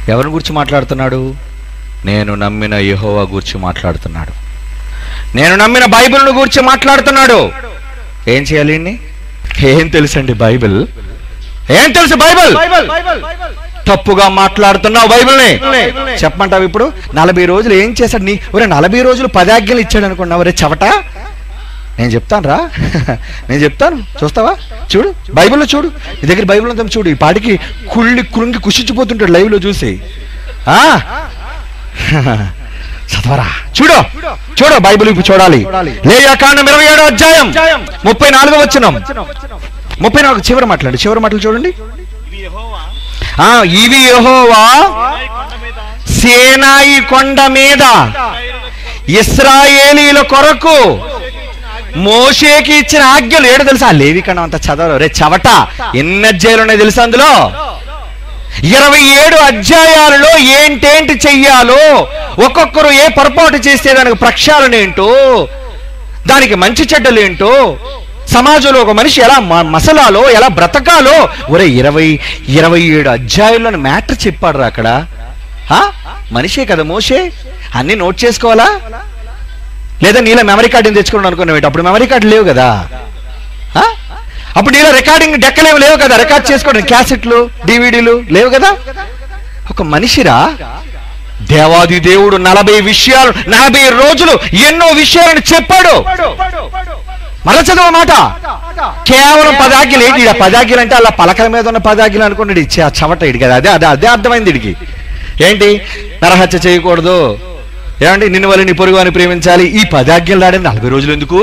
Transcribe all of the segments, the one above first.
ఎవరిని గురించి మాట్లాడుతున్నాడు నేను నమ్మిన యెహోవా గురించి మాట్లాడుతున్నాడు నేను నమ్మిన బైబిల్ను గురించి మాట్లాడుతున్నాడు ఏం చేయాలి ఈయన్ని? ఏం తెలుసండి బైబిల్ ఏం తెలుసు బైబిల్ తప్పుగా మాట్లాడుతున్నావు బైబిల్ని చెప్పమంటావు ఇప్పుడు నలభై రోజులు ఏం చేశాడు నీ ఒరే నలభై రోజులు పదాజ్ఞలు ఇచ్చాడు అనుకున్నావు ఒరే చవట నేను చెప్తాను రా నేను చెప్తాను చూస్తావా చూడు బైబిల్లో చూడు నీ దగ్గర బైబిల్ ఉందా చూడు ఈ పాటికి కుళ్ళి కుళ్ళి కుషించిపోతుంటాడు లైవ్ లో చూసి ఆ చదవరా చూడు చూడు బైబిల్ ఇప్పుడు చూడాలి లేయా కాండం ఇరవై ఏడో అధ్యాయం ముప్పై నాలుగో వచ్చినాం ముప్పై నాలుగు చివరి మాట్లాడి చివరి మాటలు చూడండి ఇవి యెహోవా ఆ ఇవి యెహోవా సీనాయి కొండ మీద సేనాయి కొండ మీద ఇస్రాయేలీల కొరకు మోషేకి ఇచ్చిన ఆజ్ఞలు ఏడు తెలుసా లేవి కన్నా అంత చదవరు రే చవట ఎన్ని అధ్యాయాలు ఉన్నాయి తెలుసా అందులో ఇరవై ఏడు అధ్యాయాలలో ఏంటేంటి చెయ్యాలో ఒక్కొక్కరు ఏ పొరపాటు చేస్తే దానికి ప్రక్షాళన ఏంటో దానికి మంచి చెడ్డలు ఏంటో సమాజంలో ఒక మనిషి ఎలా మ- మసలాలో ఎలా బ్రతకాలో ఒరే ఇరవై ఇరవై ఏడు అధ్యాయులను మ్యాటర్ చెప్పాడు అక్కడ ఆ? మనిషే కదా మోషే అన్ని నోట్ చేసుకోవాలా లేదా నీళ్ళ మెమరీ కార్డుని తెచ్చుకోండి అనుకున్నావు అప్పుడు మెమరీ కార్డు లేవు కదా ఆ? అప్పుడు నీళ్ళ రికార్డింగ్ డెక్కలేవు లేవు కదా రికార్డ్ చేసుకోవడం క్యాసెట్లు డివిడీలు లేవు కదా ఒక మనిషిరా దేవాది దేవుడు నలభై విషయాలు నలభై రోజులు ఎన్నో విషయాలను చెప్పాడు మరల చదువు మాట కేవలం పదాగిలు ఏంటి ఈడ పదాగిలు అంటే అలా పలకల మీద ఉన్న పదాగిలు అనుకున్నాడు ఇచ్చే ఆ చవట ఇడి కదా అదే అదే అదే అర్థమైంది ఇడికి ఏంటి నరహత్య చేయకూడదు ఏమండి నిన్ను వల్ల నీ పొరుగు అని ప్రేమించాలి ఈ పదాజ్ఞలు దాడి నలభై రోజులు ఎందుకు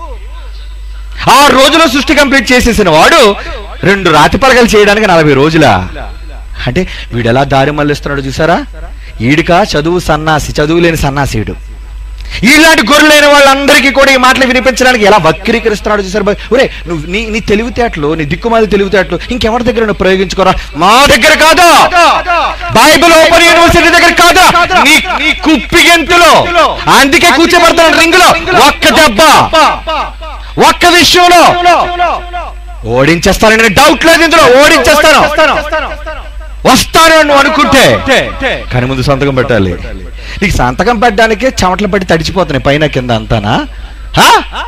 ఆరు రోజులు సృష్టి కంప్లీట్ చేసేసిన వాడు రెండు రాతి పలకలు చేయడానికి నలభై రోజులా అంటే వీడు ఎలా దారి మళ్ళిస్తున్నాడు చూసారా ఈడికా చదువు సన్నాసి చదువు లేని సన్నాసీడు ఇలాంటి గొర్రెలైన వాళ్ళందరికీ కూడా ఈ మాటలు వినిపించడానికి ఎలా వక్రీకరిస్తున్నాడు చూసారు బా- ఒరే నువ్వు నీ నీ తెలివితేటలు నీ దిక్కుమాలి తెలివితేటలు ఇంకెవరి దగ్గర నువ్వు ప్రయోగించుకోరా మా దగ్గర కాదా బైబిల్ ఓపెన్ యూనివర్సిటీ దగ్గర కాదా నీ నీ కుప్పి గెంతులో అందుకే కూర్చోబడతాను రింగులో ఒక్క దెబ్బ ఒక్క విషయంలో ఓడించేస్తాను నేను డౌట్ లేదు ఇందులో ఓడించేస్తాను వస్తాను అని నువ్వు అనుకుంటే కానీ ముందు సంతకం పెట్టాలి నీకు సంతకం పెట్టడానికే చెమటలు పట్టి తడిచిపోతున్నాయి పైన కింద అంతానా హా?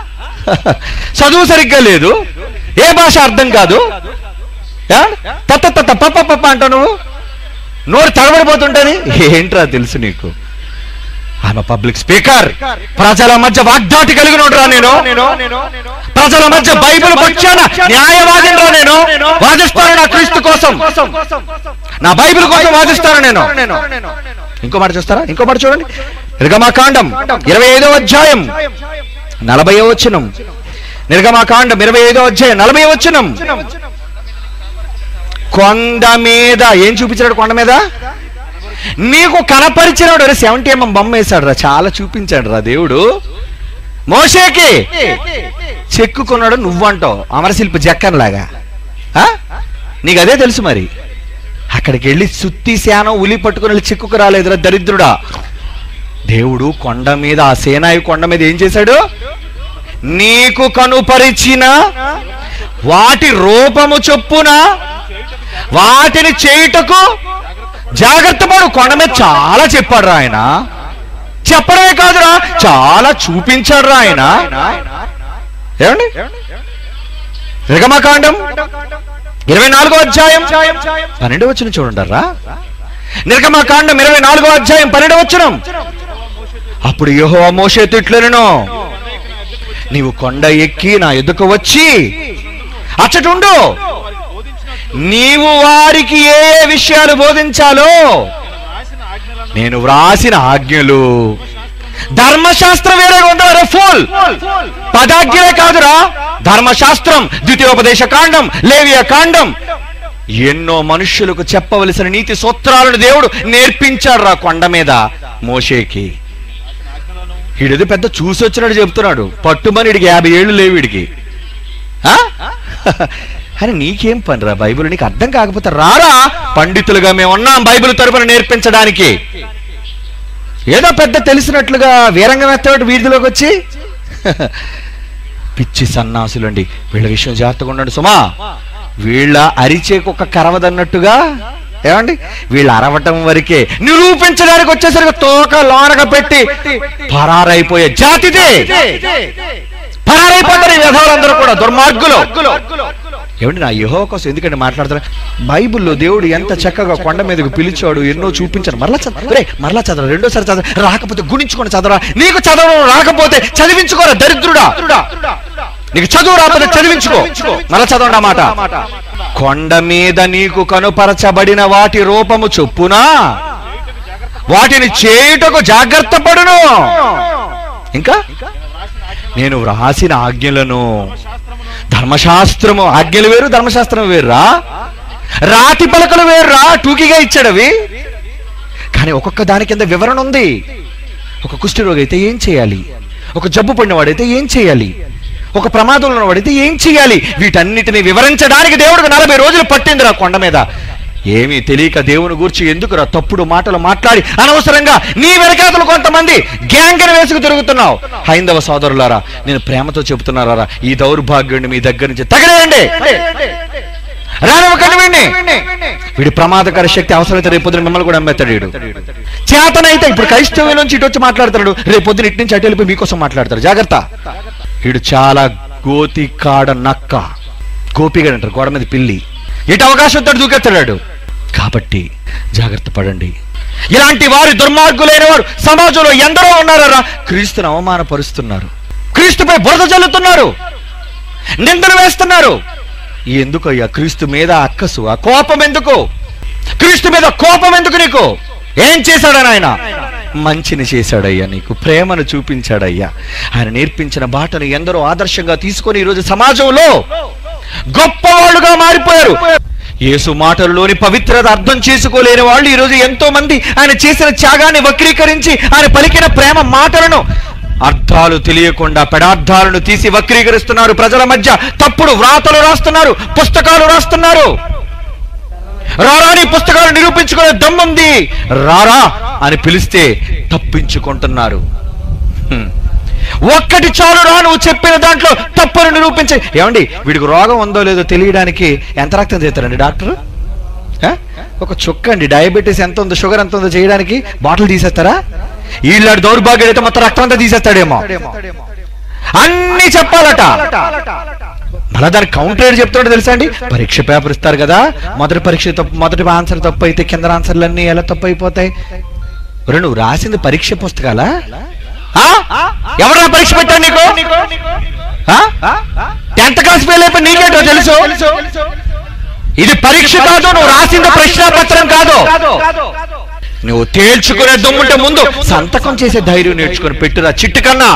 చదువు సరిగ్గా లేదు ఏ భాష అర్థం కాదు యా? తత్త తత్త పప్ప పప్ప అంటావు నువ్వు నోరు తడబడిపోతుంటది ఏంట్రా తెలుసు నీకు ఆమె పబ్లిక్ స్పీకర్ ప్రజల మధ్య వాగ్దాటి కలిగి రా నేను ప్రజల మధ్య బైబిల్ పక్షాన న్యాయవాదిరా నేను వాదిస్తాను నా క్రీస్తు కోసం నా బైబిల్ కోసం వాదిస్తాను నేను ఇంకో మాట చూస్తారా ఇంకో మాట చూడండి నిర్గమాకాండం ఇరవై ఐదో అధ్యాయం నలభై వచనం నిర్గమాకాండం ఇరవై ఐదో అధ్యాయం నలభై వచనం కొండ మీద ఏం చూపించాడు కొండ మీద నీకు కనపరిచినాడు అరే సెవెంటీ ఎంఎం బొమ్మ వేశాడు రా చాలా చూపించాడు రా దేవుడు మోషేకి చెక్కుకున్నాడు నువ్వంటావు అమరశిల్పి జక్కన్ లాగా ఆ? నీకు అదే తెలుసు మరి అక్కడికి వెళ్ళి సుత్తి శానం ఉలి పట్టుకుని వెళ్ళి చిక్కుకు రాలేదురా దరిద్రుడా దేవుడు కొండ మీద ఆ సేనాయి కొండ మీద ఏం చేశాడు నీకు కనుపరిచిన వాటి రూపము చొప్పున వాటిని చేయుటకు జాగ్రత్త పడు కొండ మీద చాలా చెప్పాడు రా ఆయన చెప్పడమే కాదురా చాలా చూపించాడు రా ఆయన ఏమండి రిగమకాండం ఇరవై నాలుగో అధ్యాయం పన్నెండు వచ్చిన చూడండిరా నిర్గమకాండం ఇరవై నాలుగో అధ్యాయం పన్నెండు వచ్చును అప్పుడు యహో మోసే తిట్లను నీవు కొండ ఎక్కి నా ఎదుకు వచ్చి అచ్చటుండు నీవు వారికి ఏ ఏ విషయాలు బోధించాలో రాసిన ఆజ్ఞలను నేను వ్రాసిన ఆజ్ఞలు ధర్మశాస్త్రం వేరేగా ఉండవరా ఫుల్ పదాజ్ఞలే కాదురా ధర్మశాస్త్రం ద్వితీయోపదేశ కాండం లేవియ కాండం ఎన్నో మనుష్యులకు చెప్పవలసిన నీతి సూత్రాలను దేవుడు నేర్పించాడు రా కొండ మీద మోషేకి వీడిది పెద్ద చూసి వచ్చినట్టు చెప్తున్నాడు పట్టుమని వీడికి యాభై ఏళ్ళు లేవు వీడికి ఆ? అని నీకేం పని రా బైబిల్ నీకు అర్థం కాకపోతే రారా పండితులుగా మేము ఉన్నాం బైబిల్ తరపున నేర్పించడానికి ఏదో పెద్ద తెలిసినట్లుగా వీరంగం ఎత్తాడు వీధిలోకి వచ్చి పిచ్చి సన్నాసులండి వీళ్ళ విషయం జాగ్రత్తగా ఉండండి సుమా వీళ్ళ అరిచే కుక్క కరవదన్నట్టుగా ఏమండి వీళ్ళు అరవటం వరకే నిరూపించడానికి వచ్చేసరికి తోక లోనక పెట్టి పరారైపోయే జాతిదే పరారైపోతారు ఈ విధవులందరూ కూడా దుర్మార్గులు ఏమండి నా యహో కోసం ఎందుకంటే మాట్లాడతారు బైబిల్లో దేవుడు ఎంత చక్కగా కొండ మీదకు పిలిచాడు ఎన్నో చూపించాడు మరలా చదవ రే మరలా చదవ రెండోసారి చదవ రాకపోతే గుణించుకొని చదవరా నీకు చదవడం రాకపోతే చదివించుకోరా దరిద్రుడా నీకు చదువు రాకపోతే చదివించుకో మరలా చదవండి ఆ మాట కొండ మీద నీకు కనుపరచబడిన వాటి రూపము చొప్పున వాటిని చేయుటకు జాగ్రత్త పడును ఇంకా నేను వ్రాసిన ఆజ్ఞలను ధర్మశాస్త్రము ఆజ్ఞలు వేరు ధర్మశాస్త్రం వేరురా రాతి పలకలు వేరురా టూకీగా ఇచ్చాడవి కానీ ఒక్కొక్క దాని కింద వివరణ ఉంది ఒక కుష్ఠరోగి అయితే ఏం చేయాలి ఒక జబ్బు పడినవాడైతే ఏం చేయాలి ఒక ప్రమాదంలో ఉన్నవాడైతే ఏం చేయాలి వీటన్నిటిని వివరించడానికి దేవుడికి నలభై రోజులు పట్టిందిరా కొండ మీద ఏమీ తెలియక దేవుని గురించి ఎందుకురా తప్పుడు మాటలు మాట్లాడి అనవసరంగా నీ వెనకాతలు కొంతమంది గ్యాంగన వేసుకు తిరుగుతున్నావు హైందవ సోదరులారా నేను ప్రేమతో చెబుతున్నారా ఈ దౌర్భాగ్యుడిని మీ దగ్గర నుంచి తగలేయండి రానివ్వకండి వీడిని వీడి ప్రమాదకర శక్తి అవసరమైతే రేపు పొద్దున మిమ్మల్ని కూడా అమ్మేస్తాడు వీడు చేతనైతే ఇప్పుడు క్రైస్తవ్యం నుంచి ఇటు వచ్చి మాట్లాడతాడు రేపు పొద్దున ఇటు నుంచి అటు వెళ్ళిపోయి మీకోసం మాట్లాడతాడు జాగ్రత్త వీడు చాలా గోతి కాడ నక్క గోపిగాడు అంటారు గోడ మీద పిల్లి ఇటు అవకాశం తోటి దూకెత్తాడు కాబట్టి జాగ్రత్త పడండి ఇలాంటి వారి దుర్మార్గులైన వారు సమాజంలో ఎందరో ఉన్నారా క్రీస్తును అవమానపరుస్తున్నారు క్రీస్తుపై బురద చల్లుతున్నారు నిందలు వేస్తున్నారు ఎందుకు అయ్యా క్రీస్తు మీద అక్కసు ఆ కోపం ఎందుకు క్రీస్తు మీద కోపం ఎందుకు నీకు ఏం చేశాడని ఆయన మంచిని చేశాడయ్యా నీకు ప్రేమను చూపించాడయ్యా ఆయన నేర్పించిన బాటను ఎందరో ఆదర్శంగా తీసుకొని ఈరోజు సమాజంలో గొప్పవాళ్ళుగా మారిపోయారు యేసు మాటల్లోని పవిత్రత అర్థం చేసుకోలేని వాళ్ళు ఈరోజు ఎంతో మంది ఆయన చేసిన త్యాగాన్ని వక్రీకరించి ఆయన పలికిన ప్రేమ మాటలను అర్థాలు తెలియకుండా పెడార్థాలను తీసి వక్రీకరిస్తున్నారు ప్రజల మధ్య తప్పుడు వ్రాతలు రాస్తున్నారు పుస్తకాలు రాస్తున్నారు రారా నీ పుస్తకాలు నిరూపించుకునే దమ్ముంది రారా అని పిలిస్తే తప్పించుకుంటున్నారు హ్మ్. ఒక్కటి చాలు రా నువ్వు చెప్పిన దాంట్లో తప్పును నిరూపించే ఏమండి వీడికి రోగం ఉందో లేదో తెలియడానికి ఎంత రక్తం చేస్తారండి డాక్టర్ ఆ? ఒక చుక్క అండి డయాబెటీస్ ఎంత ఉందో షుగర్ ఎంత ఉందో చేయడానికి బాటిల్ తీసేస్తారా వీళ్ళ దౌర్భాగ్యం అయితే మొత్తం రక్తం అంతా తీసేస్తాడేమో అన్ని చెప్పాలట మళ్ళా దానికి కౌంటర్ ఏడు చెప్తాడో తెలుసా అండి పరీక్ష పేపర్ ఇస్తారు కదా మొదటి పరీక్ష తప్పు మొదటి ఆన్సర్ తప్పు అయితే కింద ఆన్సర్లు అన్ని ఎలా తప్పు అయిపోతాయి ఒరేయ్, నువ్వు రాసింది పరీక్ష పుస్తకాలా ఆ? ఎవరా పరీక్ష పెట్టాడు నీకు టెన్త్ క్లాస్ ఫెయిల్ అయిపోయి నీకేంటో తెలుసు ఇది పరీక్ష కాదు నువ్వు రాసింది ప్రశ్నాపత్రం కాదు నువ్వు తేల్చుకునే దమ్ముంటే ముందు సంతకం చేసే ధైర్యం నేర్చుకుని పెట్టురా చిట్టు కన్నా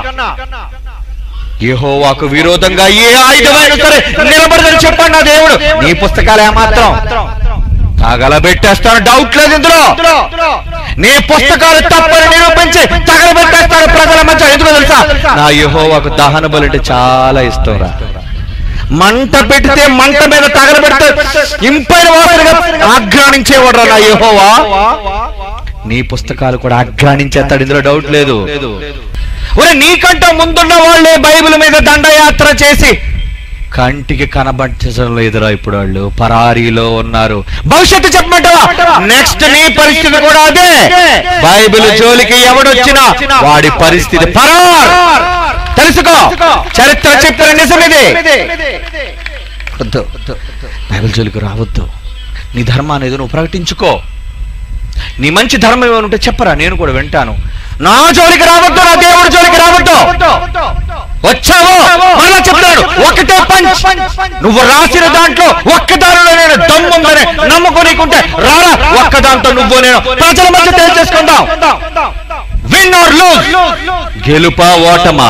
యెహోవాకు విరోధంగా ఏ ఆయుధమైనా సరే నిలబడదని చెప్పండి నా దేవుడు నీ పుస్తకాలు ఏమాత్రం తగలబెట్టేస్తాను డౌట్ లేదు ఇందులో నీ పుస్తకాలు తప్పని నిరూపించి తగలబెట్టేస్తాను ప్రజల మధ్య ఎందుకో తెలుసా నా యెహోవాకు దహన బలి అంటే చాలా ఇష్టం రా మంట పెడితే మంట మీద తగలబెడితే ఇంపైన వాసనగా ఆఘ్రానించేవాడు నా యెహోవా నీ పుస్తకాలు కూడా ఆఘ్రానించేస్తాడు ఇందులో డౌట్ లేదు ఒరే నీకంటే ముందున్న వాళ్ళే బైబిల్ మీద దండయాత్ర చేసి కంటికి కనబట్టడం లేదురా ఇప్పుడు వాళ్ళు పరారీలో ఉన్నారు భవిష్యత్తు చెప్పమంటావా నెక్స్ట్ నీ పరిస్థితి కూడా అదే బైబిల్ జోలికి ఎవడొచ్చినా వాడి పరిస్థితి పరార్ తెలుసుకో చరిత్ర చెప్పిన నిజమిది వద్దు బైబిల్ జోలికి రావద్దు నీ ధర్మాన్ని ఏదో నువ్వు ప్రకటించుకో నీ మంచి ధర్మం ఏమైనా ఉంటే చెప్పరా నేను కూడా వింటాను నా జోలికి రావద్దు నా దేవుడి జోలికి రావద్దు వచ్చావో మళ్ళా చెప్తాడు ఒకటే పంచ్ నువ్వు రాసిన దాంట్లో ఒక్క దానిలో నేను దమ్ముందని నమ్ముకోనికుంటే రారా ఒక్క దాంతో నువ్వు నేను ప్రజల మధ్య తేల్చేసుకుందాం విన్ ఆర్ లూజ్ గెలుపా ఓటమా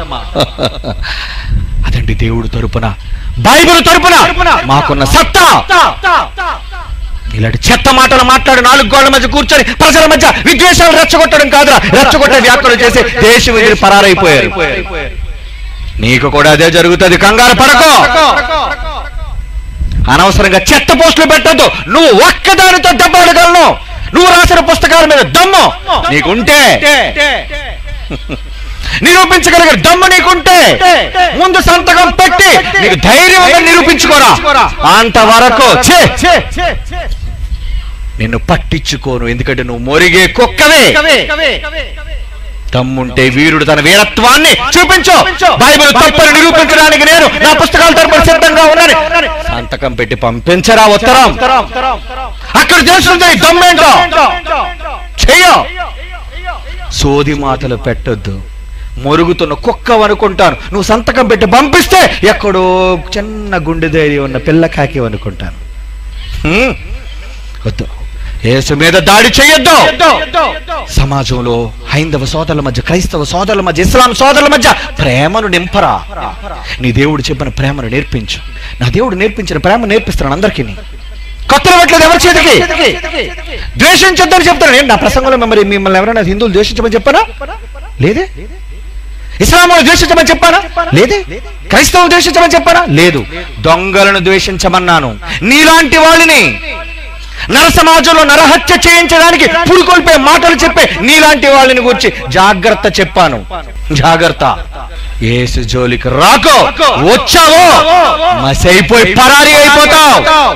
అదండి దేవుడు తరపున బైబిల్ తరపున మాకున్న సత్తా ఇలాంటి చెత్త మాటలు మాట్లాడి నాలుగు గోళ్ల మధ్య కూర్చొని ప్రజల మధ్య విద్వేషాలు రెచ్చగొట్టడం కాదురా రెచ్చగొట్టే వ్యాఖ్యలు చేసి దేశం ఎదిరి పరారైపోయారు నీకు కూడా అదే జరుగుతుంది కంగారు పడకో అనవసరంగా చెత్త పోస్టులు పెట్టద్దు నువ్వు ఒక్కదానితో దెబ్బడగలను నువ్వు రాసిన పుస్తకాల మీద దమ్ము నీకుంటే నిరూపించగలిగే దమ్ము నీకుంటే ముందు సంతకం పెట్టి నీకు ధైర్యం ఉందని నిరూపించుకోరా అంతవరకు ఛే! నిన్ను పట్టించుకోను ఎందుకంటే నువ్వు మొరిగే కుక్కవే తమ్ముంటే వీరుడు తన వీరత్వాన్ని చూపించు బైబిల్ తప్పని నిరూపించడానికి నేను నా పుస్తకాల తరపున సిద్ధంగా ఉన్నాను సంతకం పెట్టి పంపించరా ఉత్తరం అక్కడ తెలుస్తుంది దమ్మేంటో చెయ్య సోది మాటలు పెట్టొద్దు మొరుగుతున్న కుక్క అనుకుంటాను నువ్వు సంతకం పెట్టి పంపిస్తే ఎక్కడో చిన్న గుండె ధైర్యం ఉన్న పిల్ల కాకి అనుకుంటాను హ్మ్? వద్దు యేసు మీద దాడి చేయొద్దు సమాజంలో హైందవ సోదరుల మధ్య క్రైస్తవ సోదరుల మధ్య ఇస్లాం సోదరుల మధ్య ప్రేమను నింపరా నీ దేవుడు చెప్పిన ప్రేమను నేర్పించు నా దేవుడు నేర్పించిన ప్రేమ నేర్పిస్తున్నాను అందరికీ కొత్త ఇవ్వట్లేదు ఎవరి చేతికి ద్వేషించొద్దని చెప్తాను నేను నా ప్రసంగంలో మరి మిమ్మల్ని ఎవరైనా హిందువులు ద్వేషించమని చెప్పానా లేదే ఇస్లాములు ద్వేషించమని చెప్పానా లేదే క్రైస్తవులు ద్వేషించమని చెప్పానా లేదు దొంగలను ద్వేషించమన్నాను నీలాంటి వాళ్ళని నర సమాజంలో నరహత్య చేయించడానికి పురుకొల్పే మాటలు చెప్పే నీలాంటి వాళ్ళని గురించి జాగ్రత్త చెప్పాను జాగ్రత్త ఏసు జోలికి రాకో వచ్చావో మసైపోయి పరారీ అయిపోతావు